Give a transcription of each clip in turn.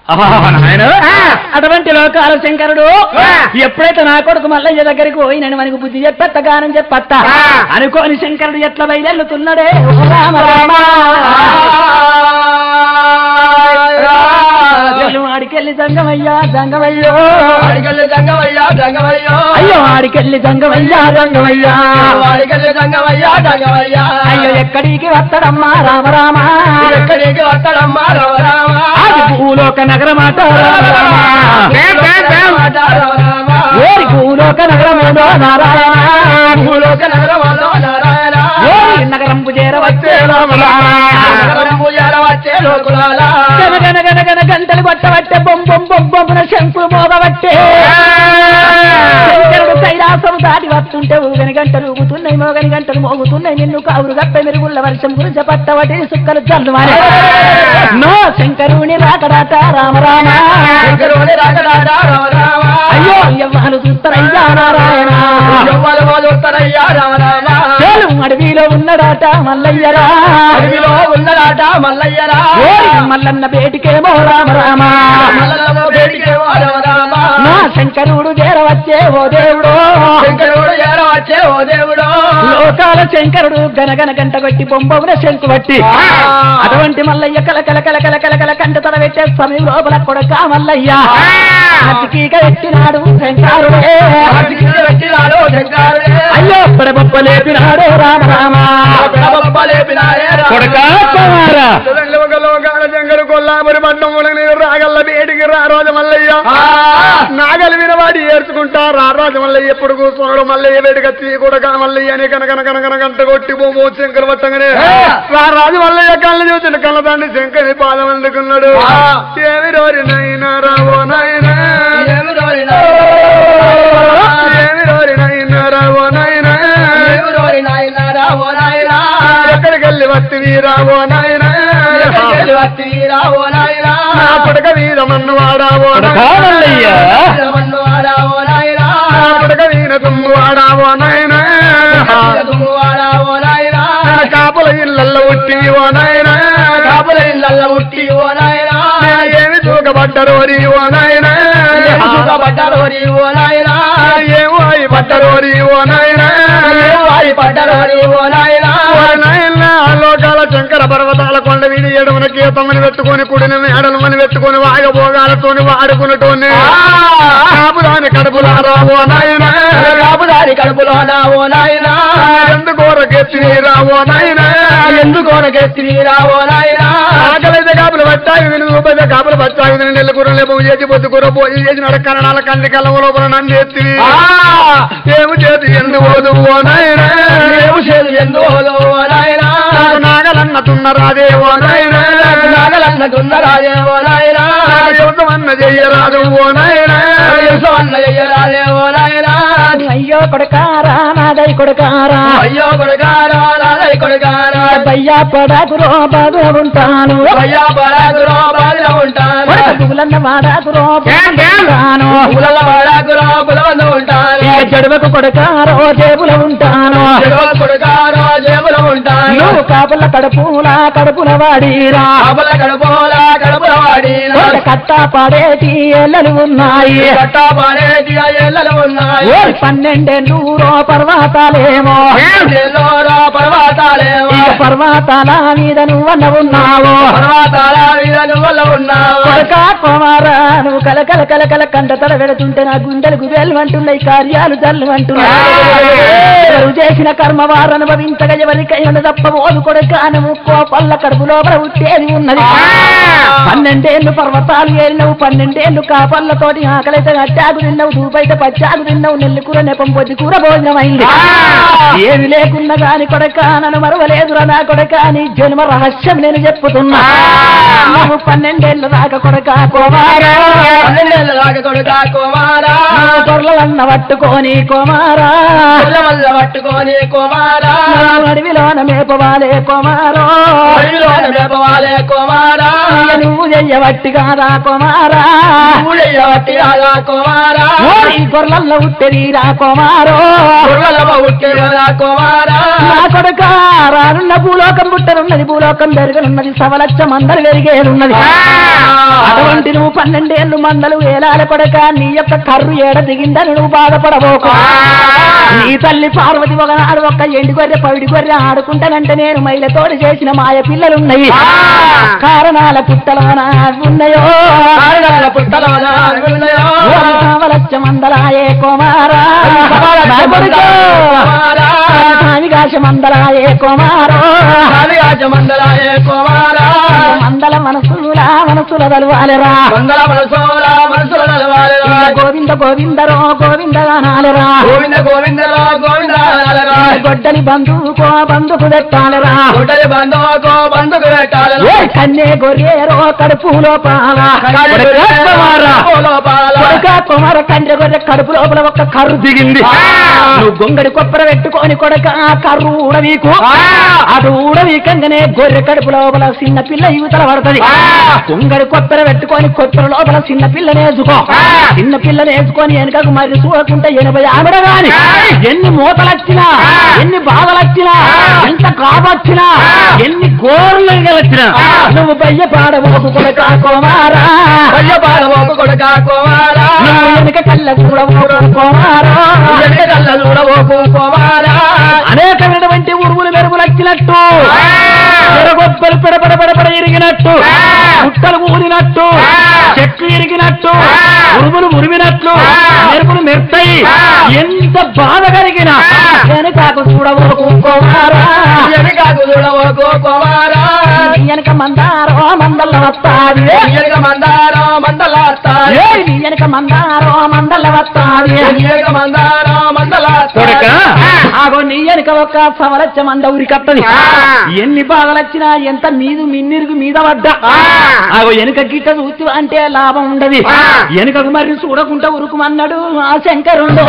నాయన అటువంటి లోకాల శంకరుడు ఎప్పుడైతే నా కొడుకు మల్లయ్య దగ్గరికి పోయి నేను మనకు బుద్ధి చెప్పెత్త గానం చెప్పత్త అనుకోని శంకరుడు ఎట్లా బయలుతున్నాడే ఓ రామ రామ అసలు ఆడికెళ్ళి జంగమయ్యా జంగమయ్యో వాడికెళ్ళి జంగమయ్యా జంగమయ్యో అయ్యో ఆడికెళ్ళి జంగమయ్యా జంగమయ్యా వాడికెళ్ళి జంగమయ్యా జంగమయ్యా అయ్యో ఎక్కడికి వస్తాడమ్మా రామ రామ ఎక్కడికి వస్తాడమ్మా రామ రామ అది భూలోక నగరమాట రామ రామ మాట రామ రామ ఓరి భూలోక నగరమేదో నారాయణ భూలోక నగరములో నారాయణ ఓరి నగరంపు చేరవచ్చే రామ రామ నగరము చేరవచ్చే లోకులాల గనగన గనగన గంటలు కొట్టబట్టే బొమ్ బొమ్ బొమ్ బొమ్మున శంకులు మోగబట్టే శంకరుడు కైలాసం దాటి వస్తుంటే ఊగని గంటలు ఊగుతున్నాయి మోగని గంటలు మోగుతున్నాయి నిన్ను కావురు గప్ప మెరుగుళ్ళ వర్షం గురించి పట్టవటి సుక్కలు చల్లు నో శంకరుని రాకడాట రామ రామ శంకరుని రాకడాట రామ రామ అయ్యో ఎవ్వరు చూస్తారయ్యా నారాయణ ఎవ్వరు మొదలుతారయ్యా రామ రామ చేలు అడవిలో ఉన్నడాట మల్లయ్యరా అడవిలో ఉన్నదాట మల్లయ్యరా ఓరి మల్లన్న బేటికేమో రామ రామ మల్లమ్మ వేడికేమో రామ రామ నా శంకరుడు చేరవచ్చే ఓ దేవుడు శంకరుడు ఏరవచ్చే ఓ దేవుడు లోకాల శంకరుడు గనగన గంట కొట్టి బొమ్మవున శంకు బట్టి అటువంటి మల్లయ్య కల కల కల కల కల కల కంట తల పెట్టే సమయం లోపల కొడక మల్లయ్య అతికీక ఎత్తినాడు శంకరుడే ఆర్తికింద పెట్టినాడు శంకరుడే అయ్యో పడబొప్ప లేపినాడు రామ రామ పెడబొబ్బ లేపినాడే రామ కొడకా కుమారా లోకాల శంకరు కొల్లాపురి పట్నం నీరు రాగల్ల బేటికి రా రోజు మల్లయ్య నాగలి వినవాడి ఏర్చుకుంటా రా రాజు మల్లయ్య ఎప్పుడు కూర్చున్నాడు మల్లయ్య వేడిగా తీ కూడా మల్లయ్య అని కనక కనక కనక గంట కొట్టి బొమ్మ శంకర్ పట్టంగానే రా రాజు మల్లయ్య కళ్ళు చూసిన కళ్ళ తండ్రి శంకరి పాదం అందుకున్నాడు ఏమి రోరి నైనా రావో నాయనా ఏమి రోరినా? ఏమి రోరి నైనా రావో నాయనా ఏమి రోరి నాయనా రావో నాయనా? ఎక్కడికి వెళ్ళి వత్తివి రావో నాయనా ఎక్కడికెళ్ళి వత్తివి రావో నాయనా? నా పుడక వీర మన్ను వాడావో కొడకా మల్లయ్య వీరమన్ను వాడావో నాయనా? నా పుడక వీర తుమ్ము వాడావో నాయనా వీరదుమ్ము వాడావో నాయనా? నా కాపుల ఇళ్ళల్లో ఉట్టివి ఓ నాయనా కాపుల ఇళ్ళల్లో ఉట్టి ఓ నాయనా? నేను ఏమి తూకబడ్డరు ఓ నాయనా ఏమి సుఖపడ్డరోరి ఓ నాయనా? ఏమో అయి పడ్డరోరి ఓ నాయనా ఏమి వారి పడ్డరోరి ఓ నాయనా? ఓ నాయనా లోకాల శంకర పర్వతాల కొండ వీడి ఏడవన కీతమని పెట్టుకొని కుడిని మేడలమని పెట్టుకొని వాగభోగాలతోని వాడుకున్నటోని కాపుదాని కడుపులారా ఓ నాయనా కాపుదారి కడుపులోనా ఓ నాయనా? ఎందుకు కెత్తి రావో నాయనా ఎందుకు రావో నాయనా ఆకలైతే కాపులు పట్టాయి విని రూపాయి కాపులు పట్టాయి విని నెల్లు కూర లేపు చేసి పొద్దు కూర పోయి చేసి నడకరణాల కంది కళ్ళ లోపల నన్ను ఎత్తి ఏమి చేతి ఎందు పోదు ఓ నాయనా ఏము చేదు ఎందులో ఓ నాయనా నాకు నాగలన్న తున్న రాదే ఓ నాయనా నాగలన్న దున్నరాజే ఓ నాయనా నాకు యుద్ధమన్న చెయ్యరాదు ఓ నాయనా యుసవన్న చెయ్యరాజే ఓ నాయనా అయ్యో కొడకారా నాదై కొడకారా అయ్యో కొడుకారా నాదై కొడుకారా బయ్యా పడాకురో బాగా ఉంటాను అయ్యా పరాకురో బాగా ఉంటాను పులన్న వాడాకురో ఉంటాను పులల పరాకురో పులవంద ఉంటాను ఇక జడువకు కొడకారో జేబుల ఉంటాను చెడువ కొడుకారో జేబుల ఉంటాను నువ్వు కాపుల కడుపుల కడుపుల వాడిరా కాపుల కడుపులా కడుపుల వాడి కొడక కట్ట పాడేటి ఎల్లలు ఉన్నాయి కట్టా పాడేటి ఎల్లలు ఉన్నాయి ఓరి పన్నెండేళ్ళూరో పర్వతాలేమో ఎల్లోరా పర్వతాలేమో ఇక పర్వతాల మీద నువ్వన్న ఉన్నావు పర్వతాల వీరలు వల్ల ఉన్నావు కొడక కుమారా నువ్వు కల కల కల కల కంట తడ పెడుతుంటే నా గుండెలు గుబేలు అంటున్నాయి కార్యాలు జల్లు అంటున్నాయి ఎవరు చేసిన కర్మ వారు అనుభవించగా ఎవరికైనా తప్పబోదు కొడుక నువ్వు కోపల్ల కడుపు లోపల ఉట్టేది ఉన్నది పన్నెండేళ్ళు పర్వతాలు ఏరినవు పన్నెండేళ్ళు కాపళ్ళతోటి ఆకలైతే అచ్చాకు తిన్నావు దూపైతే పచ్చాకు తిన్నావు నెల్లి కూర నెపం పొద్దు కూర భోజనం అయింది ఏమి లేకున్నా గాని కొడక నన్ను మరవలేదురా నా కొడక నీ జన్మ రహస్యం నేను చెప్పుతున్నా నువ్వు పన్నెండేళ్ళు రాక కొడక కోమారా పన్నెండేళ్ళ దాకా కొడుకా కుమారా నువ్వు గొర్రెలన్న పట్టుకొని కోమారా పిల్ల వల్ల పట్టుకొని కుమారా నువ్వు అడవిలోన మేపవాలే కోమారో అడవిలోన మేపవాలే కుమారా ఇక నువ్వు చెయ్యబట్టి కాదా కోమారా ఊళ్ళయ్య వట్టి రాగా కుమారా ఓరి గొర్రెల్లో ఉట్టెరీరా కోమారో గుర్రలమ్మ ఉట్టి రాగా కుమారా నా కొడుక రానున్న భూలోకం పుట్టనున్నది భూలోకం పెరగనున్నది సవలచ్చం అందరు పెరిగేనున్నది అటువంటి నువ్వు నువ్వు పన్నెండేళ్ళు మందలు వేలాల కొడక నీ యొక్క కర్రు ఏడ దిగిందని నువ్వు బాధపడబోకు నీ తల్లి పార్వతి ఒకనాడు ఒక్క ఎండి గొర్రె పవిడి గొర్రె ఆడుకుంటానంటే నేను మైలతోటి చేసిన మాయ పిల్లలున్నాయి కారణాల పుట్టలోన ఉన్నాయో కారణాల పుట్టలోన ఉన్నాయో. కావలచ్చ మందలాయే కుమారా నా కొడుకు. కుమారా. కామిగాశ మందలాయే కుమారా కాళియాజ మండలాయే కుమారా. మందల మనసుల మనసుల తలువాలరా మంగళ మనసోల మనసుల నలవాలెరా. గోవింద గోవిందరో గోవిందగానాలరా గోవింద గోవిందరా గోవింద నాలరా. గొడ్డలి బంధువుకో బంధుకు పెట్టాలరా గుడ్డలి బంధువుకో బంధుకు పెట్టాలరా. ఏ కన్నే గొర్రెరో కడుపులో పాల కాళీ కుమారా. లోపాల. కొడుక కుమార కండ్రి గొర్రె కడుపు లోపల ఒక కర్రు దిగింది ఆ. నువ్వు గొంగడి కొప్పర పెట్టుకొని కొడక ఆ కర్రు ఊడవీకు ఆ. అది ఊడవీకంగానే గొర్రె కడుపు లోపల చిన్న పిల్ల యువతల పడుతుంది ఆ. గొంగడి కొప్పర పెట్టుకొని కొప్పర లోపల చిన్న పిల్ల నేర్చుకో ఆ. చిన్న పిల్ల నేర్చుకొని వెనకకు మరి చూడకుంటే ఎనభై ఆవిడ గాని ఆయ్. ఎన్ని మూతలొచ్చినా ఆ. ఎన్ని బాధలొచ్చినా ఆ. ఎంత కాబొచ్చినా ఆ. ఎన్ని గోర్లు గెలొచ్చినా ఆ. నువ్వు బయ్య పాడబోకు కొడక కుమారా కొయ్య పాలమోకు కొడుక కుమారా. నువ్వు వెనుక కళ్ళ చూడబోకు కుమారా ఎనక కళ్ళ చూడబోకు కుమారా. అనేకమైనటువంటి ఉరుములు మెరుగులు వచ్చినట్టు ఆ. ఎరగొబ్బలు పెడపడ పెడపడ ఇరిగినట్టు ఆ. పుట్టలు ఊరినట్టు ఆ. చెట్లు ఇరిగినట్టు ఆ. ఉరుములు ఉరిమినట్లు ఆ. మెరుపులు మెరుతాయి ఆ. ఎంత బాధ కలిగిన ఆ. వెనుకాకు చూడబోకు కుమారా ఎనకాకు చూడబోకు కుమారా. నీ వెనక మందారో మందల్ల వస్తాది ఎనక మందారం మందలాస్తాయి. ఏయ్, నీ వెనక మందారో మందల్ల వస్తాది ఎనక మందారం మందలాస్తాయి. కొడుక ఆగో నీ వెనక ఒక సవలచ్చ మంద ఉరికత్తది ఆ. ఎన్ని బాధలొచ్చినా ఎంత మీదు మిన్నిరుగు మీద పడ్డా ఆ. ఆగో వెనుక గిట్ట చూస్తూ అంటే లాభం ఉండదు ఆ. వెనుకకు మరి చూడకుండా ఉరుకుమన్నాడు ఆ శంకరుండు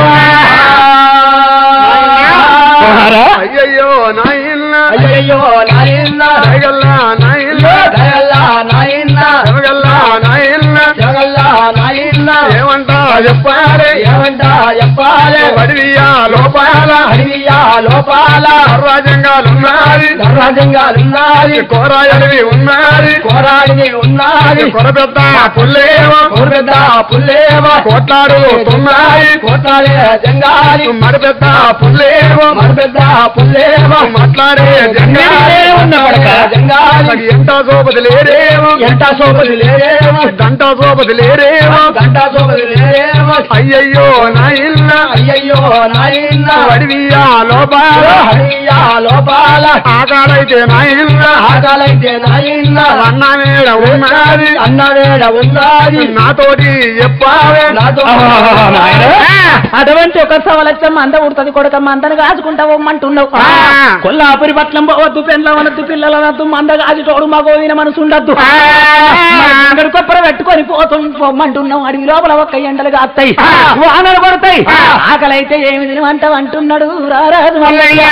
కుమారా అయ్యయ్యో నాయన్న అయ్యయ్యో నాయన్న దయగల్లా నాయన్న దయల్లా నాయన్న దయగల్లా నాయన్న జగల్లా నాయన్న ఏమంటా చెప్పాలి ఏమంటా చెప్పాలి వడివియా లోపాల అడవియా లోపాల రాజ్యంగాలున్నది రాజ్యంగాలున్నది కోరాయలివి ఉన్నది కోరాడిని ఉన్నది కొరపెద్ద పుల్లేమో పెద్ద పుల్లేమో కోట్లాడుతున్నాయి కోటాలే జంగాలి మరిపెద్ద పుల్లేమో మరి పెద్ద పుల్లేమో మాట్లాడే జంగాలే ఉన్న కొడక. జంగాలి ఎంత సోపతి లేరేమో ఎంత సోపది లేరేమో గంట సోపతి లేరేమో గంటా సోపది లేరేమో అయ్యయ్యో నాయన్న అయ్యయ్యో నాయన్న వడివియా లోపాల హరియా లోపాల ఆకాలైతే నాయన్న ఆకాలైతే నాయన్న అన్న మేడ ఉన్నది అన్నవేడ ఉన్నది నాతోటి చెప్పావే నాతో అటువంటి ఒక సవలచ్చ మంద ఉడుతుంది కొడుక మందను కాచుకుంటా పోమ్మంటున్నావు ఆ. కొల్లాపురి పట్నం పోవద్దు పెళ్ళవనద్దు పిల్లలనద్దు మంద కాచుటోడు మగోవిన మనసు ఉండద్దు ఇక్కడ కొప్పర పెట్టుకొని పోతాం పొమ్మంటున్నాం అడవి లోపల ఒక్క ఎండలు కాస్తాయి ఆ. వానలు పడతాయి ఆ. ఆకలైతే ఏమి తినమంటావు అంటున్నాడు రారాజు మల్లయ్య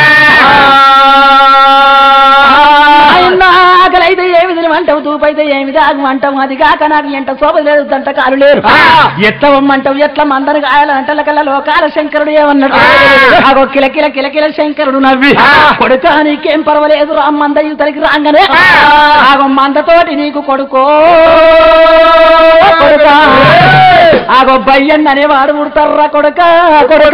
ఆయన ఆకలైతే ఏమి తినమంటావు తూపైతే ఏమి తాగమంటావు అది కాక నాకు ఎంట శోభ లేదు దంట కాలు లేరు ఆ. ఎట్లా వమ్మంటావు ఎట్లా మందరు కాయాలంటే కల్లా లోకాల శంకరుడు ఏమన్నాడు ఆ. ఆగో కిల కిల కిల కిల శంకరుడు నవ్వి ఆ. కొడుక నీకేం పర్వాలేదు రా మంద యువతలకి రాగానే ఆ. ఆగో మందతోటి నీకు కొడుకో కొడుక ఆగో బయ్యన్ అనేవాడు పుడతారా కొడుక కొడుక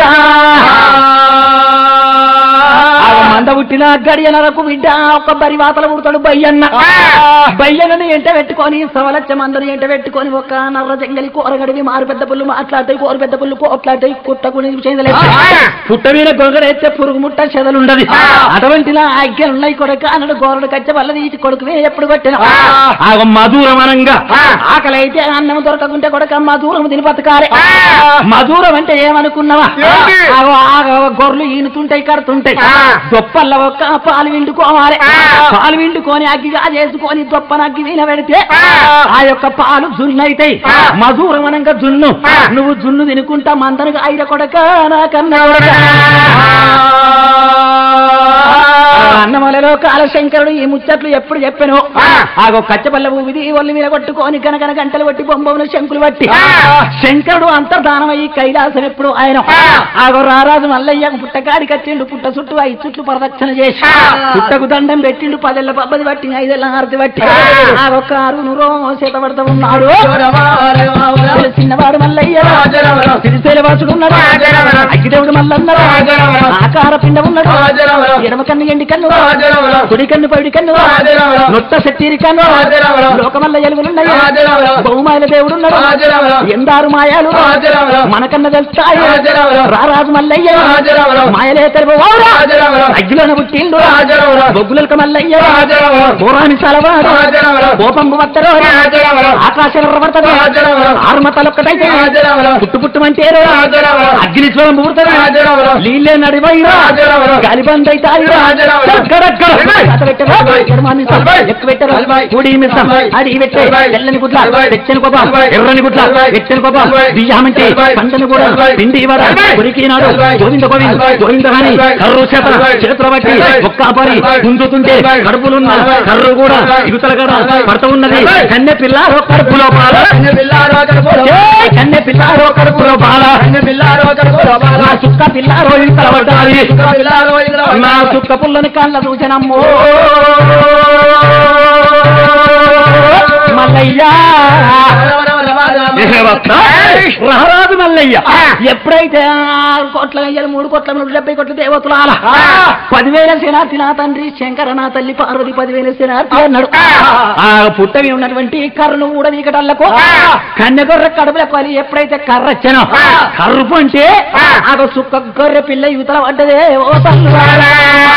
ఆగో మంద పుట్టిన గడియనరకు బిడ్డ ఒక్క బరి వాతలు పుడతాడు బయ్యన్న ఆ. బయ్యనని ఎంట పెట్టుకొని సవలచ్చ మందరు ఎంట పెట్టుకొని ఒక నర్ర జంగలి కూరగడివి మారు పెద్ద పుల్లు మాట్లాడతాయి కూర పెద్ద పుల్లు పోట్లాడతాయి కుట్టకుని చేయలేదు ఆ. పుట్ట మీద గొంగడైతే పురుగు ముట్ట చెదలుండదు ఆ. అటువంటి ఆజ్ఞలు ఉన్నాయి కొడుక అన్నడు గోరడు కచ్చ వల్ల తీసి కొడుకువే ఎప్పుడు కొట్టిన ఆ. ఆగ మధురం అనంగా ఆ. ఆకలి అయితే అన్నం దొరకకుంటే కొడుక మధురం తిని బతకాలి ఆ. మధురం అంటే ఏమనుకున్నావా ఏంటి? ఆగో ఆగో గొర్రెలు ఈనుతుంటాయి కడుతుంటాయి ఆ. దొప్పల్ల ఒక్క పాలు విండుకోవాలి ఆ. పాలు విండుకొని అగ్గిగా చేసుకొని దొప్పన అగ్గి వీణ పెడితే ఆ. ఆ యొక్క పాలు జున్నైతాయి ఆ. మధురం అనంగా జున్ను ఆ. నువ్వు జున్ను తినుకుంటా మందనుగా ఐర కొడక నాకన్నా కొడక అన్నమలలో కాలశంకరుడు ఈ ముచ్చట్లు ఎప్పుడు చెప్పాను ఆగో కచ్చపల్ల ఊవిది ఒళ్ళు మీద కొట్టుకొని కనకన గంటలు కొట్టి బొమ్మను శంకులు పట్టి శంకరుడు అంతర్ధానమయ్యి కైలాసం ఎప్పుడు ఆయన ఆగో రారాజు మల్లయ్య పుట్టకాడికి వచ్చిండు పుట్ట చుట్టూ ఐదు చుట్లు ప్రదక్షిణ చేసి పుట్టకు దండం పెట్టిండు పదెళ్ళ పబ్బది పట్టి ఐదెళ్ళ హారతి పట్టి ఆగో కారు నురో చేత పడతా ఉన్నాడు చిన్నవాడు మల్లయ్య సిరిసేల వాసుడు ఉన్నాడు అగ్గిదేవుడు మల్లన్నాడు ఆకార పిండ ఉన్నాడు ఎడమ కన్ను ఎండి కన్ను కుడి కన్ను పైడి కన్ను నొట్ట శక్తిరి కన్ను లోకమల్ల ఎలుగులున్నాయి బహుమాయిల దేవుడు ఉన్నాడు ఎందారు మాయాలు మనకన్న తెలుస్తాయి రారాజు మల్లయ్య మాయలే తెలుపు అగ్గిలోన పుట్టిండు బొగ్గులక మల్లయ్య పూరాని సలవాడు కోపంబు వత్తరు ఆకాశం పడతాడు ఆరుమతలొక్కటైతే పుట్టు పుట్టుమంటేరు అగ్ని స్వరం పూర్తారు నీళ్ళే నడివైరా గాలిబంద్ అవుతాయి అది పెట్టే తెల్లని గుడ్ల తెచ్చని కొబ్బ ఎర్రని గుడ్ల ఎచ్చని కొబ్బ బియ్యామంటే పంటను కూడా పిండి ఇవ్వడ కొరికినాడు గోవింద గోవింద గోవింద అని కర్రు చేత చేతుల బట్టి ఒక్క పరి గుంజుతుంటే కడుపులున్న కర్రు కూడా ఇగుతల కూడా పడుతూ ఉన్నది కన్నె పిల్లారో కడుపులో పాల ఏ కన్నె పిల్లారో కడుపులో పాల నా చుక్క పిల్లారో ఇంతల పడ్డాలి నా చుక్క పుల్లని కళ్ళ సూచనమ్మో మల్లయ్యా రారాజు మల్లయ్య ఎప్పుడైతే ఆరు కోట్ల అయ్యారు మూడు కోట్ల మూడు డెబ్బై కోట్ల దేవతలు ఆల పదివేల శనార్థి నా తండ్రి శంకర నా తల్లి పార్వతి పదివేల శనార్థి అన్నాడు ఆ పుట్టవి ఉన్నటువంటి కర్రను కూడా వీకటల్లకు కన్నెగొర్రె కడుపుల కొలి ఎప్పుడైతే కర్ర వచ్చానో కర్రు అంటే ఆ సుక్క గొర్రె పిల్ల యువతల పడ్డదే ఓ తల్లులారా.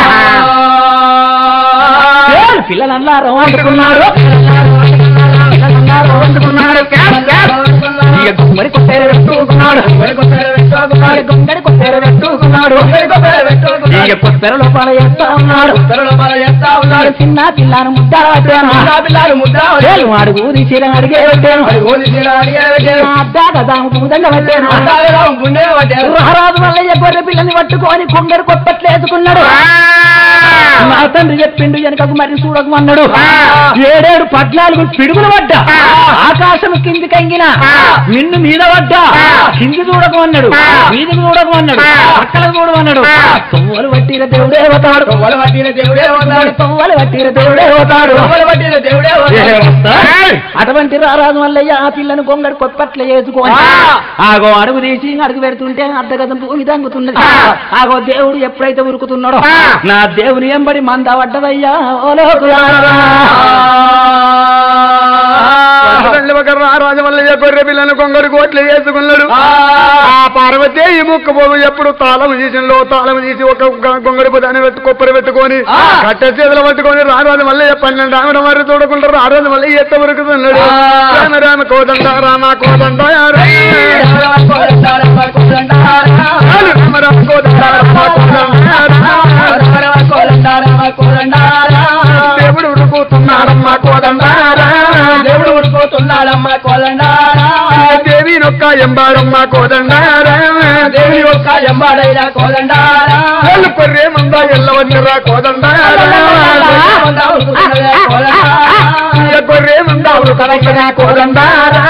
ఏడు పిల్లలన్నారు వండుకున్నారు పిల్లలన్నారు వండుకున్నారు ఇక గుమ్మడి కొట్టేరు పెట్టుకున్నాడు ఇక గుమ్మడి కొట్టేరు పెట్టుకున్నాడు ఇక కొత్తెర లోపల చేస్తా ఉన్నాడు ఉన్నాడు చిన్న పిల్లను ముద్దాడు చేలు వాడు ఊరి చీర అడిగే పెట్టాను అద్దా కదా ముదంగా పెట్టాను మహారాజు వల్ల గొర్రె పిల్లని పట్టుకొని కొంగరు కొప్పట్లు వేసుకున్నాడు నా తండ్రి చెప్పిండు వెనకకు మరి చూడకు అన్నాడు ఏడేడు పద్నాలుగు పిడుగులు పడ్డా ఆకాశం కింది కంగిన నిన్ను మీద పడ్డా కింది చూడకు అన్నాడు వీధి చూడకు అన్నాడు పక్కల చూడమన్నాడు తొవ్వలు పట్టిన దేవుడే అవుతాడు తొవ్వలు పట్టిన దేవుడే అవుతాడు అటువంటి రారాజు మల్లయ్య ఆ పిల్లను కొంగడు కొప్పట్ల వేసుకొని ఆగో అడుగు తీసి అడుగు పెడుతుంటే అర్ధగతం భూమి దంగుతున్నది ఆగో దేవుడు ఎప్పుడైతే ఉరుకుతున్నాడో నా దేవుని ఎంబడి మంద పడ్డదయ్యా ఓ లోకులారా. తల్లి ఒక రాజమల్లయ్య గొర్రె పిల్లను కొంగడు కోట్లు వేసుకున్నాడు ఆ పార్వతి ఈ ముక్క పోగు ఎప్పుడు తాళం తీసిలో తాళం తీసి ఒక గ- గొంగడి దాన్ని పెట్టు కొప్పరి పెట్టుకొని కట్ట చేతులు పట్టుకొని రారాజు మల్లయ్య పన్నెండు రామడం వారి చూడకుండా రారాజు మల్లయ్య ఎత్త ఉరుకుతున్నాడు రామ రామ కోదండ రామ కోదండ రామ రామ కోదండ రామ కోదండ దేవుడు ఉరుకుతున్నాడమ్మ కోదండ దేవుడు ఉడిపోతున్నాడమ్మ కోలండారా దేవి నొక్క ఎంబాడమ్మ కోదండ దేవి యొక్క ఎంబాడైన కోలండారా కొర్రే మంద ఎల్లవన్నరా కోదండ గొర్రె మంద ఉడకవచ్చరా కోదండ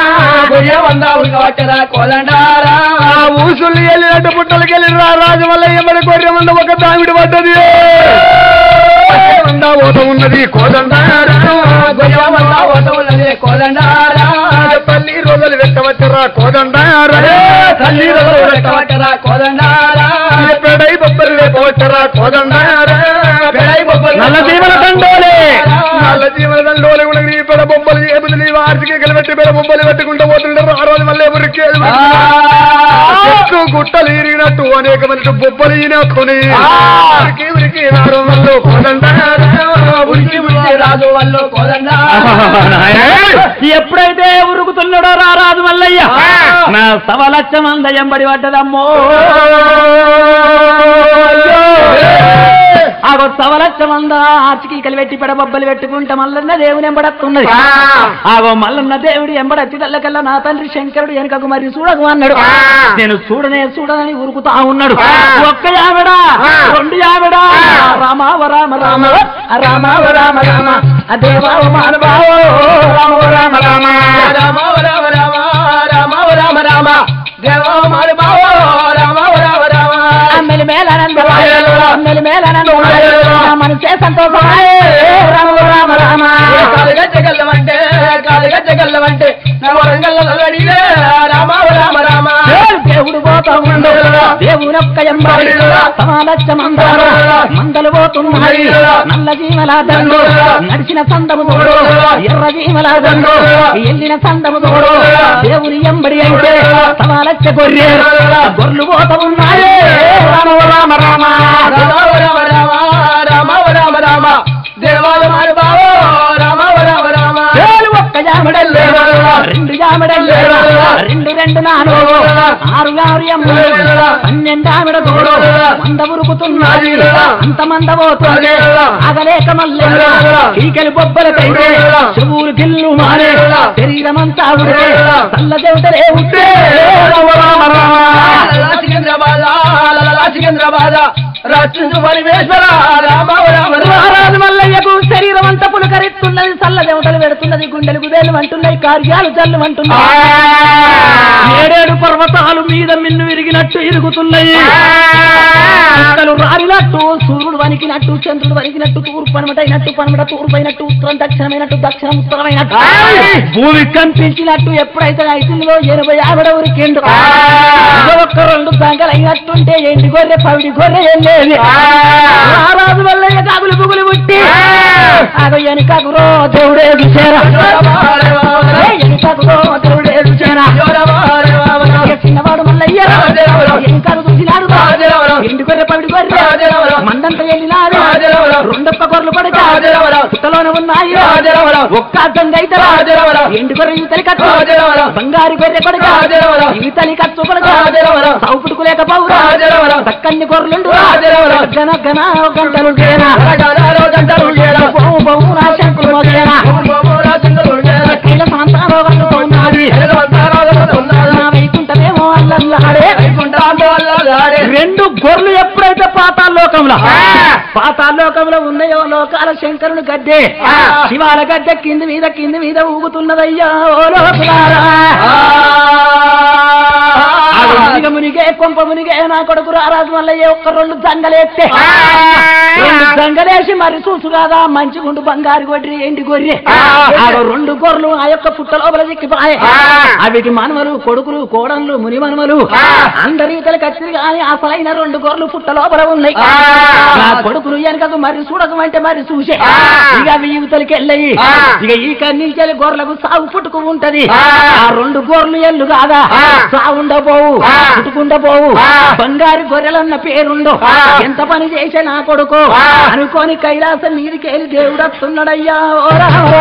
కోలండారా ఆ ఊసులు వెళ్ళినట్టు పుట్టలకి వెళ్ళిన రాజు వల్ల ఎమ్మడి గొర్రె మంద ఒక దామిడి పడ్డది మంద ఓట ఉన్నది కోదండ కోలండారా తల్లి రోజులు పెట్టవచ్చరా కోదండ తల్లి పెట్టవచ్చరా కోలండారా పెడై బొబ్బలు లేపవచ్చరా కోదండ పెడై బొబ్బలు నల్ల దీవెన దండోలే నల్ల జీవన దండోలు కూడా నీ పెడ బొమ్మలు ఏబులు నీ వార్షిక కలిపెట్టి పెడ బొమ్మలు పెట్టుకుంటూ పోతుంటారు ఆ రోజు మళ్ళీ ఎవరికి చెట్టు గుట్టలు ఇరిగినట్టు అనేక మంది బొబ్బలు ఈనొక్కుని ఉరికి ఉరికి నాడు మళ్ళీ కోదండ ఉరికి ఉరికి రాజు వాళ్ళు కోలండారా ఎప్పుడైతే ఉరుకుతున్నాడో రారాజు మల్లయ్య నా సవలచ్చ మంద ఎంబడి పడ్డదమ్మో ఆగో సవలచ్చ మంద ఆచికీకలు పెట్టి పెడబొబ్బలు పెట్టుకుంటే మల్లన్న దేవుని ఎంబడత్తున్నది ఆగో మల్లన్న దేవుడు ఎంబడచ్చి తెల్లకల్లా నా తండ్రి శంకరుడు వెనుకకు మరి చూడకు అన్నాడు నేను చూడనే చూడనని ఉరుకుతా ఉన్నాడు ఒక్క యావిడా రెండు యావిడా రామావ రామ రామ రామావ రామ రామ అదేవావ మానవావో రామవ రామ రామ రామ రామ రామ రామ రామ రామ దేవ మారు బావ రామ రామ రామ అమ్మలి మేలనంద అమ్మలి మేలనంద నా మనసే సంతోషమాయే రామ రామ రామ కాలుగా చెగల్లమంటే కాలుగా చెగల్లమంటే నా వరంగల్ అడిగే రామ రామ రామ దేవుడు పోతా ఉండు దేవునొక్క ఎంబడి సమాలచ్చ మందార మందలు పోతున్నాయి నల్ల జీవల దండు నడిచిన సందము తోడు ఎర్ర జీవల దండు ఎల్లిన సందము తోడు దేవుని ఎంబడి అయితే సమాలచ్చ గొర్రె గొర్రెలు పోతా ఉన్నాయి రామ రామ రామ రామ రామ రామ రామ రామ రామ దేవాల మారు బావ రామ రామ రామ ఏడు ఒక్క జామడల్లే రెండు జామడల్లే రెండు రెండు నాలుగు ఆరు ఆరు ఎమ్ముడు పన్నెండు ఆవిడ తోడు మంద ఉరుకుతున్నది అంత మంద పోతుంది ఆగలేక మల్లె ఈకలి బొబ్బల కైతే చెవులు గిల్లు మారే శరీరమంతా ఉడితే తల్ల దేవతలే ఉంటే రామ రామ రామ సికింద్రాబాద్ సికింద్రాబాద్ రచించు పరిమేశ్వర రామ రామ రామ మహారాజు మల్లయ్యకు శరీరం అంతా పులకరిస్తున్నది చల్ల దేవతలు పెడుతున్నది గుండెలు గుదేలు అంటున్నాయి కార్యాలు జల్లు అంటున్నాయి ఏడేడు పర్వతాలు మీద మిన్ను విరిగినట్టు ఇరుగుతున్నాయి చుక్కలు రాలినట్టు సూర్యుడు వణికినట్టు చంద్రుడు వణికినట్టు తూర్పు పనమటైనట్టు పనమట తూర్పు అయినట్టు ఉత్తరం దక్షిణమైనట్టు దక్షిణం ఉత్తరమైనట్టు భూమి కంపించినట్టు ఎప్పుడైతే ఐదులో ఎనభై ఆవిడ ఉరికిండు ఒక్క రెండు దంగలు అయినట్టుంటే ఎండి గొర్రె పవిడి గొర్రె వెళ్ళేది రారాజు వల్ల కాగులు పుగులు పుట్టి అది వెనుకకు రో దేవుడే చూసారా వెనుకకు రో దేవుడే చూసారా ఇక చిన్నవాడు మల్లయ్య వెనుకకు చూసినాడు ఎండి గొర్రె పవిడి గొర్రె మందంతా వెళ్ళినాడు రెండొక్క గొర్రెలు పడక పుట్టలోనే ఉన్నాయి ఒక్క అర్థం అయితే ఎండు గొర్రె ఇతలి కట్టు బంగారు గొర్రె కొడక ఇతలి కట్టు కొడక సౌపుడుకు లేక పౌరా చక్కన్ని గొర్రెలుండు గన గన గంటలు గేనా బొమ్మ బొమ్మ నా శంకులు మోగేనా కైల సాంతారో వండుతున్నది నా వైకుంఠమేమో అల్లల్లాడే రెండు గొర్రెలు ఎప్పుడైతే పాతాళలోకంలో పాతాళలోకంలో ఉన్నాయో లోకాల శంకరుని గద్దె శివాల గద్దె కింది మీద కింది మీద ఊగుతున్నదయ్యా ఓ లోకులారా ఆగు మునిగ మునిగే కొంప మునిగే నా కొడుకు రారాజు మల్లయ్య ఒక్క రెండు దంగలేస్తే రెండు దంగలేసి మరి చూసు కాదా మంచి గుండు బంగారు గొడ్రి ఎండి గొర్రె ఆగు రెండు గొర్రెలు ఆ యొక్క పుట్ట లోపల చిక్కిపోయే అవిటి మనవలు కొడుకులు కోడన్లు ముని మనవలు అందరి ఇతలు కత్తిరి కానీ అసలైన రెండు గొర్రెలు పుట్ట లోపల ఉన్నాయి నా కొడుకులు వెనకకు మరి చూడకమంటే మరి చూసే ఇక అవి యువతలకి వెళ్ళయి ఇక ఈ కన్నించే గొర్రెలకు సాగు పుట్టుకు ఉంటది ఆ రెండు గొర్రెలు ఎల్లు కాదా సాగుండపోవు పుట్టుకుండపోవు బంగారు గొర్రెలన్న పేరుండు ఎంత పని చేసే నా కొడుకు అనుకోని కైలాసం మీదికెళ్ళి దేవుడు వస్తున్నాడయ్యా ఓ రామ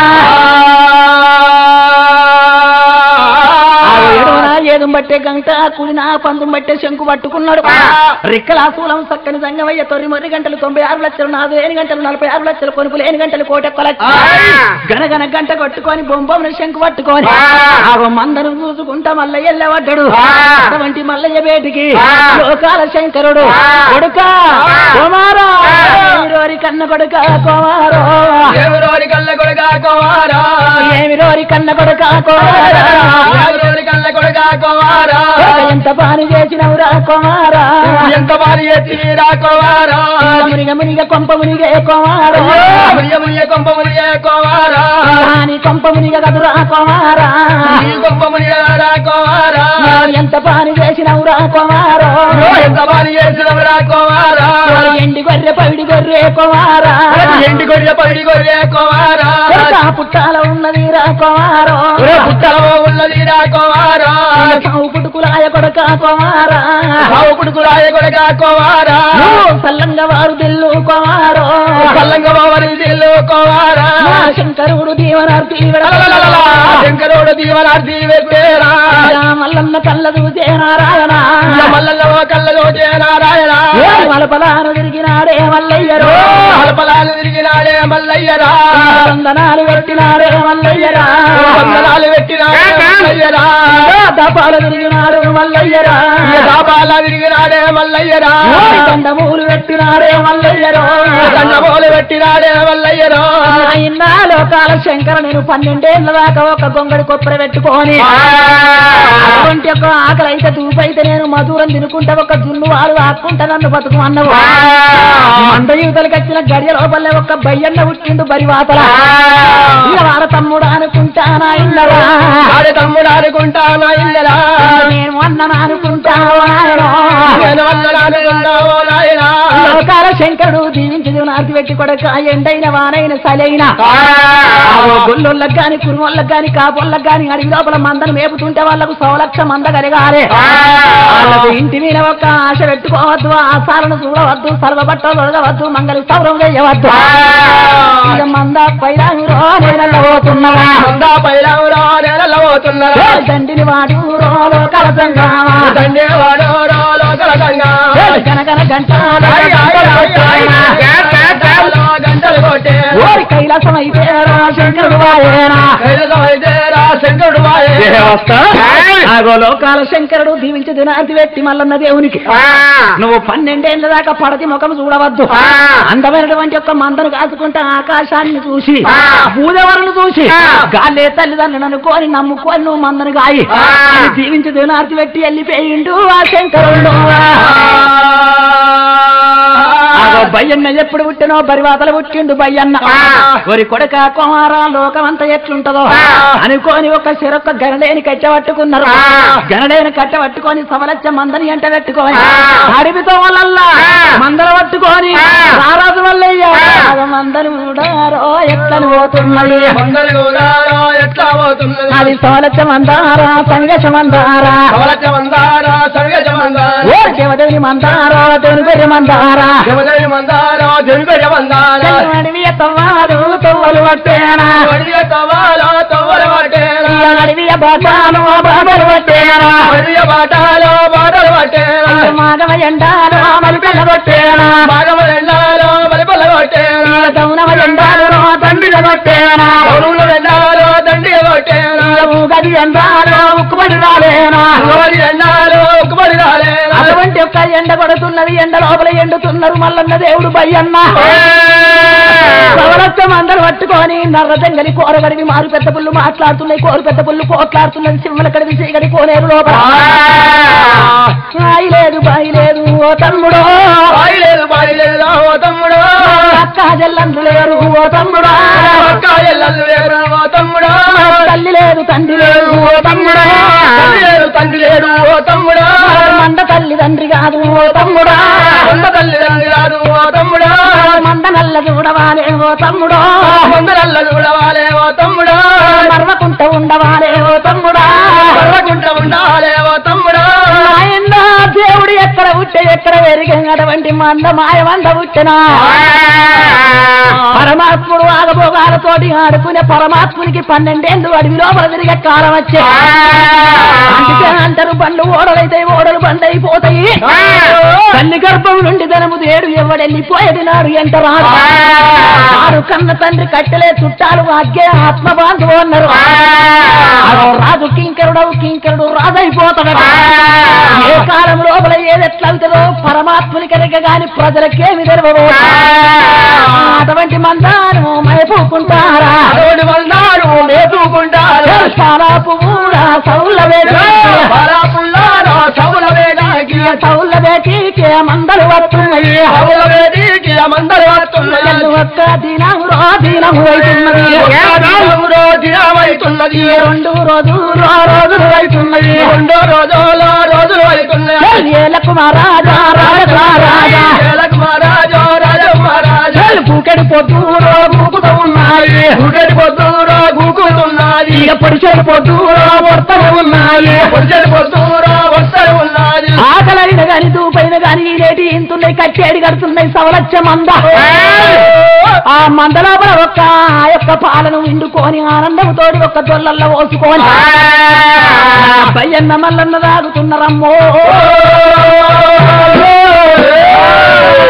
ఏడున ఏదు బట్టే గంట కుడిన పందుం బట్టే శంకు పట్టుకున్నాడు రిక్కల శూలం సక్కని సంగమయ్య తొరి మొర్రి గంటలు తొంభై ఆరు లక్షలు నాలుగు ఏడు గంటలు నలభై ఆరు లక్షలు కొనుపు లేని గంటలు కోటెక్క గనగన గంట కొట్టుకొని బొంబొమ్మను శంకు పట్టుకొని ఆగో మందను చూసుకుంటా మల్ల ఎల్లవడ్డాడు అటువంటి మల్లయ్య బేటికి లోకాల శంకరుడు కొడుక కుమారా ఏమిరోరి కన్న కొడుక కుమారో ఎవరోరి కళ్ళ కొడుక కుమారా ఏమిరోరి కన్న కొడుక కుమారా ఎవరోరి కళ్ళ కొడుక కుమారా ఎంత పని చేసినవురా కుమారా ఎంత భారీ ఎత్తిరా కుమారా మునిగ మునిగ కొంప మునిగే కుమారా ముయ్య ముయ్య కొంప ముయ్య కుమారా రాని కొంప మునిగ కదురా కుమారా ఈ కొంప ముయ్యరా కుమారా ఎంత పని చేసినవురా కుమారా ఎంత భారీ చేసినవరా కుమారా ఎండి గొర్రె పవిడి గొర్రె కుమారా ఎండి గొర్రె పడి గొర్రె కుమారా కొడుకా పుట్టాల ఉన్నది రా కుమారో పుట్టలో ఉన్నది రా కుమారా సావు పుట్టుకులాయ కొడక కుమారా రావు కొడుకు రాయ కొడుక కుమారా నువ్వు సల్లంగా వారు దిల్లు కుమారో కల్లంగ బావరి దిల్లు కుమారా నా శంకరుడు దీవనార్తి శంకరుడు దీవనార్థి పెట్టేరా మల్లన్న కళ్ళ చూసే నారాయణ మల్లల్లో కళ్ళలో నారాయణ మల హలపలాను తిరిగినాడే మల్లయ్యరో హలపలాలు తిరిగినాడే మల్లయ్యరా వందనాలు పెట్టినాడే మల్లయ్యరా వందనాలు పెట్టినాడే మల్లయ్యరా దపాలు తిరిగినాడు మల్లయ్యరా దాబాల తిరిగినాడే మల్లయ్యరా దండమూలు పెట్టినాడే మల్లయ్యరో దండమోలు పెట్టినాడే మల్లయ్యరా అయినా లోకాల శంకర నేను పన్నెండేళ్ల దాకా ఒక గొంగడి కొప్పర పెట్టుకొని అటువంటి ఒక ఆకలి అయితే దూపైతే నేను మధురం తినుకుంటా ఒక జున్ను వారు ఆక్కుంటా నన్ను బతుకు అన్నవు మంద యువతలకి వచ్చిన గడియ లోపలే ఒక బయ్యన్న పుట్టిండు బరి వాతల ఇక వార తమ్ముడు అనుకుంటానా ఇన్నరా ఆడే తమ్ముడు ఆడుకుంటానా ఇల్లరా నేను అన్నను అనుకుంటావా నాయనా? నేను వందనాలుకున్నావో నాయనా లోకాల శంకరుడు దీవించదు నాటి పెట్టి కొడక ఎండైన వానైన సలైన గుళ్ళొళ్ళకి గాని కురుమొళ్ళకి గాని కాపుళ్ళకి గాని అడిగి లోపల మందను మేపుతుంటే వాళ్ళకు సౌలక్ష మంద కలిగాలి వాళ్ళకు ఇంటి మీద ఒక ఆశ పెట్టుకోవద్దు ఆశాలను చూడవద్దు సర్వ బట్టలు తొడగవద్దు మంగళ సౌరం చేయవద్దు ఇక మంద పైరాంగురో నేనల్ల పోతున్నవా అందా పైరావురా నెలలో పోతున్నారా దండిని వాడు రోలో కలసంగా దండేవాడో లోకల గంగా గనగన గంట గంటలు కొట్టే ఓరి కైలాసం అయితే శంకరుడు వాయేనా కైలసమైతేరా శంకరుడు వాయే ఆగో లోకాల శంకరుడు దీవించి దినాది పెట్టి మల్లన్న దేవునికి నువ్వు పన్నెండేళ్ల దాకా పడతి ముఖం చూడవద్దు అందమైనటువంటి ఒక మందను కాచుకుంటే ఆకాశాన్ని చూసి భూదేవరను చూసి గాలే తల్లిదండ్రులను అనుకోని నమ్ముకొని నువ్వు మందను గాయి అని దీవించి దినార్తి పెట్టి వెళ్ళిపోయిండు ఆ శంకరుడు ఆగో బయ్యన్న ఎప్పుడు పుట్టినో బరివాతలు పుట్టిండు బయ్యన్న ఒరి కొడక కుమారా లోకమంతా ఎట్లుంటదో అనుకోని ఒక సిరొక్క గనలేని కట్టె పట్టుకున్నారు గనలేని కట్టె పట్టుకొని సవలచ్చ మందని ఎంట పెట్టుకొని అడిపితో వాళ్ళల్లా మందల పట్టుకొని రారాజు వల్లయ్య మందని చూడారో ఎట్లని పోతున్నది మంగళ గోదారో ఎట్లా పోతున్నది అది సవలచ్చ మందారా సంగచ మందారా కవలచ మందారా సర్గజ మందారా ఓ దేవదేవి మందారా దేవుని మందారా జమదరి మందారా జరుగజ మందారా అడవి తవ్వారు తవ్వలు పట్టేనా వడియ తవాలో తవ్వల పట్టేరా అడవి బాటాను బాబలు పట్టేనా వడియ బాటాలో బాటలు పట్టేరా మాగవ ఎండాలు మరి పిల్ల కొట్టేనా భాగమ రెండాలో బలిపల కొట్టేరా దౌనవ ఎండాలు తండ్రిగా కొట్టేనా పౌరుల రెండాలో దండిగ కొట్టేరా గది ఎండాలు ఉక్కుబడి రాలేనా గోడి రెండాలో ఉక్కుబడి రాలేరా అటువంటి ఒక్క ఎండ కొడుతున్నది ఎండ లోపల ఎండుతున్నారు మల్లన్న దేవుడు బయ్యన్న సవలత్వం అందరూ పట్టుకొని నర్ర తెంగలి కోరగడివి మారు పెద్ద పుల్లు మాట్లాడుతున్నాయి కోరు పెద్ద పుల్లు కోట్లాడుతున్నది సింహల కడివి చీకటి కోనేరు లోపల రాయి లేదు బాయి లేదు ఓ తమ్ముడో బాయి లేదు బాయి లేదు ఓ తమ్ముడు అక్క జల్లందు లేరు ఓ తమ్ముడా అక్క ఎల్లల్లు లేరు ఓ తమ్ముడు తల్లి లేదు తండ్రి లేదు ఓ తమ్ముడా తల్లి లేడు తండ్రి లేడు ఓ తమ్ముడు మంద తల్లి తండ్రి కాదు ఓ తమ్ముడా సొంత తల్లి తండ్రి రాదు ఓ తమ్ముడు మంద నల్ల చూడవాలే ఓ తమ్ముడో ముందరల్ల చూడవాలే ఓ తమ్ముడు మర్వకుంట ఉండవాలే ఓ తమ్ముడా పర్వకుంట ఉండాలే ఓ తమ్ముడు నాయనా దేవుడు ఎక్కడ పుట్టే ఎక్కడ పెరిగినటువంటి మంద మాయ మంద పుట్టినా పరమాత్ముడు ఆగభోగాలతోటి ఆడుకునే పరమాత్మునికి పన్నెండేళ్ళు అడవి లోపల తిరిగే కాలం వచ్చే అందుకే అంటారు బండ్లు ఓడలైతే ఓడలు బండ్లు అయిపోతాయి తల్లి గర్భం నుండి ధనము దేడు ఎవడెళ్ళిపోయేది నాడు ఎంత రాదు ఆరు కన్న తండ్రి కట్టెలే చుట్టాలు అగ్గే ఆత్మ బాంధవు అన్నారు అదో రాజు కింకరుడవు కింకరుడు రాజైపోతాడు ఏ కాలం లోపల ఏది ఎట్లా అవుతుందో పరమాత్ముని కనుక గాని ప్రజలకేమి తెలవదు అటువంటి మందాను మైపోకుంటారా అదోడు వల్లారు మేపుకుంటారు చాలా పువ్వుడా సౌల పరాపుల్లారో సవుల వేదాకి సౌల వేటికి మందలు వస్తున్నాయి సవుల వేదికి మందరు వస్తున్నది ఒక్క దినమురో దినము అవుతున్నది దినమురో దినమైతున్నది రెండు రోజులు రోజులు అవుతున్నది రెండో రోజులో రోజులు అవుతున్నాయి ఏలకు మహారాజా రాజా రాజా ఏలకు మహారాజో రాజు మహారాజు పూకెడి పొద్దురో మూకుతూ ఉన్నాయి గుడ్డటి పొద్దురో గూకుతున్నది ఎప్పుడు చెడు పొద్దురో వర్తలు ఉన్నాయి పొద్దుటి పొద్దురో వస్తలు ఉన్నది ఆకలైన గాని దూపైన గాని ఈ రేటి ఇంతున్నాయి కట్టేడి కడుతున్నాయి సవలచ్చ మంద ఆ మంద లోపల ఒక్క ఆ యొక్క పాలను విండుకొని ఆనందంతోటి ఒక్క దొల్లల్లో పోసుకొని బయ్యన్న మల్లన్న తాగుతున్నారమ్మో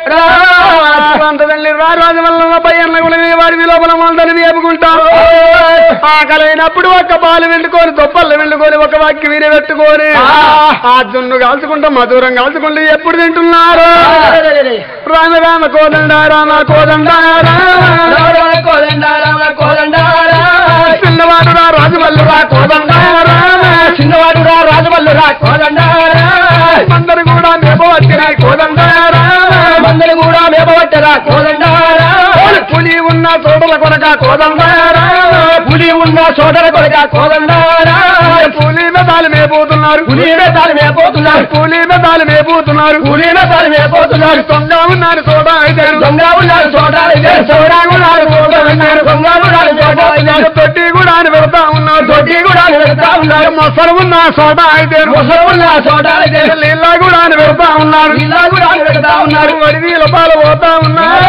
అంత తల్లి రా రాజు వల్ల పయ్యన్న కూడా వాడి లోపల మందని మేపుకుంటారు ఆకలైనప్పుడు ఒక పాలు వెండుకొని దొప్పలు వెండుకొని ఒక వాక్కి వీరి పెట్టుకొని ఆ జున్ను కాల్చుకుంటా మధురం కాల్చుకుంటూ ఎప్పుడు తింటున్నారు రామ రామ కోదండ రామ కోదండ రామ చిన్నవాడు రా రాజు వల్ల రా కోదండ రామ చిన్నవాడు రా రాజవల్లు రా కోదండారా అందరు కూడా మేపవచ్చిన కోదండ రామ మందరు కూడా మేపబట్టరా కోదండారా పులి ఉన్న చోటల కొనక కోదండ రామ పులి ఉన్న సోదర కొడుక కోదండారా పులి మెదాలు మేపోతున్నారు పులి మేతాలు మేపోతున్నారు పులి మెదాలు మేపోతున్నారు పులి మేతాలు మేపోతున్నారు దొంగ ఉన్నారు చోట అయితే దొంగ ఉన్నారు చోటాలు చోడా ఉన్నారు చోట ఉన్నారు దొంగ ఉన్నారు చోట ఉన్నారు తొట్టి కూడా అని పెడతా ఉన్నారు దొడ్డి కూడా వెళ్తా ఉన్నారు మొసలు ఉన్న చోట అయితే ముసలు ఉన్న చోటాలు నీళ్ళ కూడా అని పెడతా ఉన్నారు ఇలా కూడా వెళ్తా ఉన్నారు వడి నీళ్ళ పాలు పోతా ఉన్నారు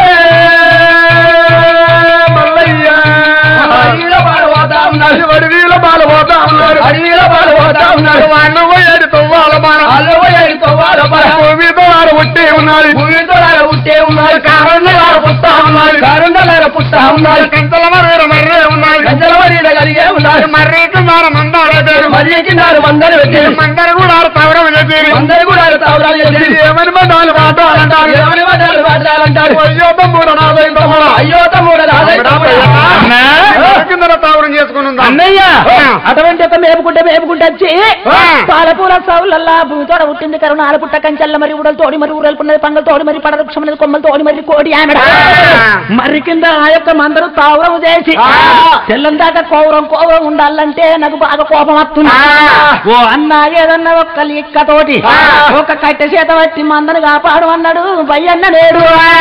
మల్లయ్య అడవిలో పాలు పోతా ఉన్నారు వడి నీళ్ళ పాలు పోతా ఉన్నారు అడవిలో పాలు పోతా ఉన్నారు వాడిన పోయాడు తవ్వాల మన అల్లు పోయాడు తవ్వాల పర భూమితో వాడు పుట్టి ఉన్నారు భూమితో లాగా పుట్టే ఉన్నారు కారణాలు పుట్టా ఉన్నారు కారణాలు పుట్టా ఉన్నారు కంతల మర్ర మర్రే ఉన్నారు గంజల మరీడ కలిగే ఉన్నారు మర్రికి మార మందారు మర్రికి నారు మందరు పెట్టారు మందరు కూడా తవరం చెప్పారు అందరు కూడా తావరాలు చేశారు ఏమని మందాలు మాట్లాడాలంటారు ఎవరి మాటలు మాట్లాడాలంటారు అయ్యో తమ్ముడు నాదై తమ్ముడు అయ్యో తమ్ముడు రాజయ్య కింద తావరం చేసుకుని ఉందా అన్నయ్య అటువంటి ఒక మేపుకుంటే మేపుకుంటే వచ్చి పాలపూల సౌలల్లా భూమితోడ పుట్టింది కరుణాల పుట్ట కంచెల్ల మరి ఉడలు తోడి మరి ఊరలు పున్నది పంగల తోడి మరి పడ వృక్షమున్నది కొమ్మలు తోడి మరి కోడి ఆమెడ మరి కింద ఆ యొక్క మందరు తావరం చేసి తెల్లం దాకా కోవరం కోవరం ఉండాలంటే నాకు బాగా కోపం వస్తుంది ఓ అన్న ఏదన్నా ఒక్క లిక్కతోటి ఒక కట్టె చేత పట్టి మందను కాపాడు అన్నాడు బయ్యన్న నేడు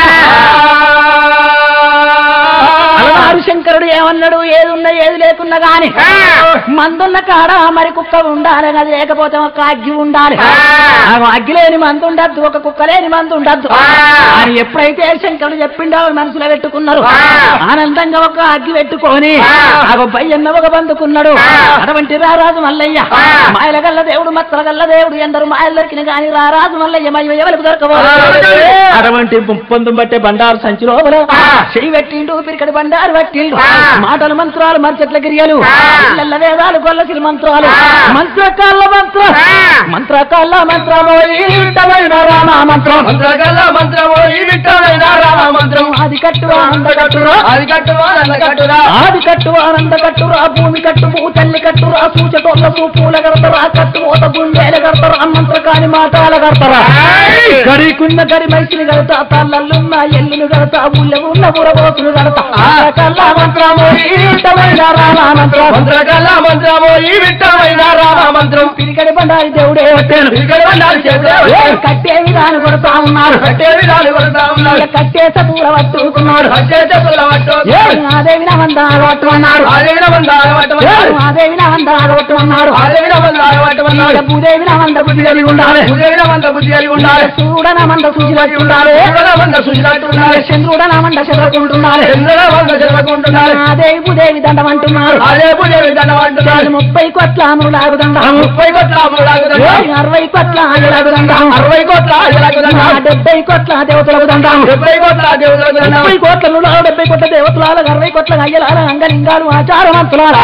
అలవారు శంకరుడు ఏమన్నాడు ఏది ఉన్నా ఏది లేకున్నా గాని మందున్న కాడ మరి కుక్క ఉండాలి అది లేకపోతే ఒక అగ్గి ఉండాలి ఆ అగ్గి లేని మందు ఉండద్దు ఒక కుక్క లేని మందు ఉండద్దు అని ఎప్పుడైతే శంకరుడు చెప్పిండో మనసులో పెట్టుకున్నారు ఆనందంగా ఒక అగ్గి పెట్టుకొని ఆ బయ్యన్న ఒక బందుకున్నాడు అటువంటి రారాజు మల్లయ్య మాయల గల్ల దేవుడు మత్తల గల్ల దేవుడు ఎందరు మాయలు దొరికిన గాని రారాజు మల్లయ్య మయ్య ఎవరికి దొరకబోదు అటువంటి పొందు బట్టే బండారు సంచి లోపల చెయ్యి పెట్టిండు పిరికడి బండారు పట్టిండు మాటలు మంత్రాలు మర్చెట్ల గిరియలు ఇళ్ళ వేదాలు గొల్లసిరి మంత్రాలు మంత్రకాళ్ళ మంత్రం మంత్రకాళ్ళ మంత్రము ఈటమైన రామ మంత్రం మంత్రగల్ల మంత్రము ఈ విట్టమైన రామ మంత్రం ఆది కట్టు ఆనంద కట్టురా అది కట్టువా నల్ల కట్టురా ఆది కట్టు ఆనంద కట్టురా భూమి కట్టు భూ తల్లి కట్టురా సూచటోళ్ళ పూల కడతారా కట్టు ఓత గుండెల కడతారా మంత్ర కాని మాటాల కడతారా గడికున్న గడి మైసిని కడతా తల్లల్లున్న ఎల్లును కడతా ఊళ్ళో ఉన్న బురబోతులు కడతా కళ్ళ మంత్రము ఈటమైన రామ మంత్రం మంత్రగల్ల మంత్రము ఈ విట్టమైన రామ మంత్రం పిరికడి బండారి దేవుడే వచ్చాను ఇక్కడ ఉండాలి చేతులే వచ్చాయి. కట్టే విధానం కొడతా ఉన్నారు కట్టే విధాలు కొడతా ఉన్నారు కట్టేస పూల పట్టుకున్నాడు కట్టే చెప్పుల పట్టు అదేవి వందాలు పట్టుకున్నాడు ఆదేవిన మందాలు పట్టమన్నారు అదేవి వందాలు పట్టుకున్నాడు ఆదేవిన మందాలు పట్టమన్నారు భూదేవి వంద బుద్ధి కలిగి ఉండాలి ఉదయన మంద బుద్ధి కలిగి ఉండాలి చూడన మంద సూచి పట్టి ఉండాలి చూడన మంద సుజాటు ఉండాలి చంద్రుడన మంద చదవకుంటున్నారు చంద్రన మంద జరుగుతుంటున్నారు అదేవి భూదేవి దండం అంటున్నారు అదే పూజలు దండం అంటున్నారు ముప్పై కోట్ల ఆములాగు దండం ముప్పై కోట్ల అమ్ముడు లాగుతున్నారు అరవై కోట్ల ఆయులాగు దండం అరవై కోట్ల లాగుతున్నారు డెబ్బై కోట్ల దేవతలకు దండం డెబ్బై కోట్ల దేవుడు ముప్పై కోట్ల డెబ్బై కోట్ల దేవతలాల అరవై కోట్ల అయ్యలాల అంగలింగాలు ఆచారవంతులాల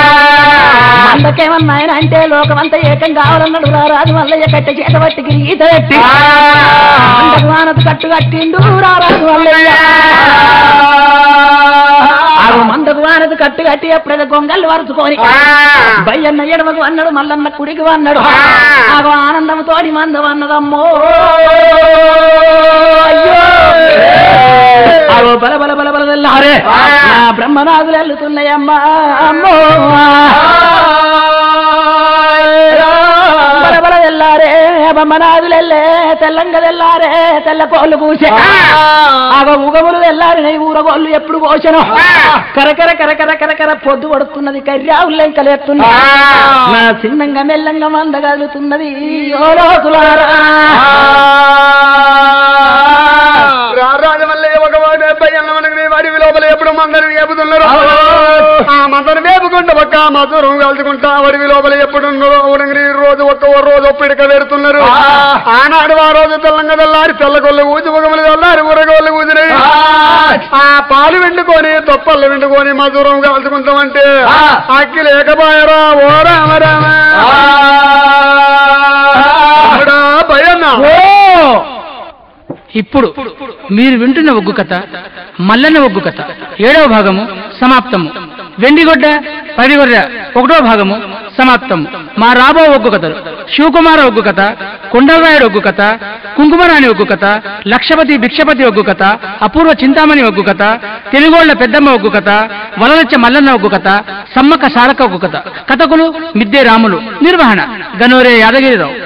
అందుకేమన్నాయన అంటే లోకమంతా ఏకం కావాలన్నాడు రా రాజు మల్లయ్య కట్టె చేత పట్టి గీత పెట్టి అంతకు వానకు కట్టు కట్టిండు రా రాజు మల్లయ్య ఆగు మందకు వానకు కట్టు కట్టి ఎప్పుడైతే గొంగళ్ళు వరుచుకొని బయ్యన్న ఎడమకు అన్నాడు మల్లన్న కుడికి అన్నాడు ఆగు ఆనందం తోడి మందం అన్నదమ్మో అయ్యో ఆగో బల బల బల బల తెల్లారే నా బ్రహ్మనాథులు వెళ్తున్నాయమ్మా అమ్మో బల బల తెల్లారే బ్రహ్మనాథులు వెళ్ళే తెల్లంగ తెల్లారే తెల్ల కోళ్ళు కూసే ఆగో ఉగములు తెల్లారి ఊరగోళ్ళు ఎప్పుడు కోసను కరకర కరకర కరకర పొద్దు పడుతున్నది కర్యావులు లెంకలేస్తున్నా నా చిన్నంగా మెల్లంగా మందగలుగుతున్నది ఓ రోజులారా రాజమల్లయ్య ఒక వాడు అబ్బాయి అన్న మనకి నీ వాడి లోపల ఎప్పుడు మందరు వేపుతున్నారు ఆ మందరు వేపుకుంటూ ఒక్క మధురం కలుసుకుంటా అడవి లోపల ఎప్పుడున్నారో ఉడంగిరి రోజు ఒక్క ఓ రోజు ఒప్పిడిక పెడుతున్నారు ఆనాడు ఆ రోజు తెల్లంగా తెల్లారి తెల్లగొల్లు ఊది ముగములు తెల్లారి ఉరగోళ్ళు ఊదినాయి ఆ పాలు వెండుకొని తొప్పళ్ళు వెండుకొని మధురం కలుసుకుంటామంటే అక్కి లేకపోయారా ఓ రామ రామ రాముడా, భయన్నా ఓ ఇప్పుడు మీరు వింటున్న ఒగ్గు కథ మల్లన్న ఒగ్గు కథ ఏడవ భాగము సమాప్తము వెండిగొడ్డ పడిగొర్ర ఒకటో భాగము సమాప్తము మా రాబో ఒగ్గు కథలు శివకుమార ఒగ్గు కథ కొండలరాయుడు ఒగ్గు కథ కుంకుమరాణి ఒగ్గు కథ లక్షపతి భిక్షపతి ఒగ్గు కథ అపూర్వ చింతామణి ఒగ్గు కథ తెలుగోళ్ల పెద్దమ్మ ఒగ్గు కథ వలలచ్చ మల్లన్న ఒగ్గు కథ సమ్మక్క సారక్క ఒగ్గు కథ కథకులు మిద్దే రాములు నిర్వహణ గనోరే యాదగిరిరావు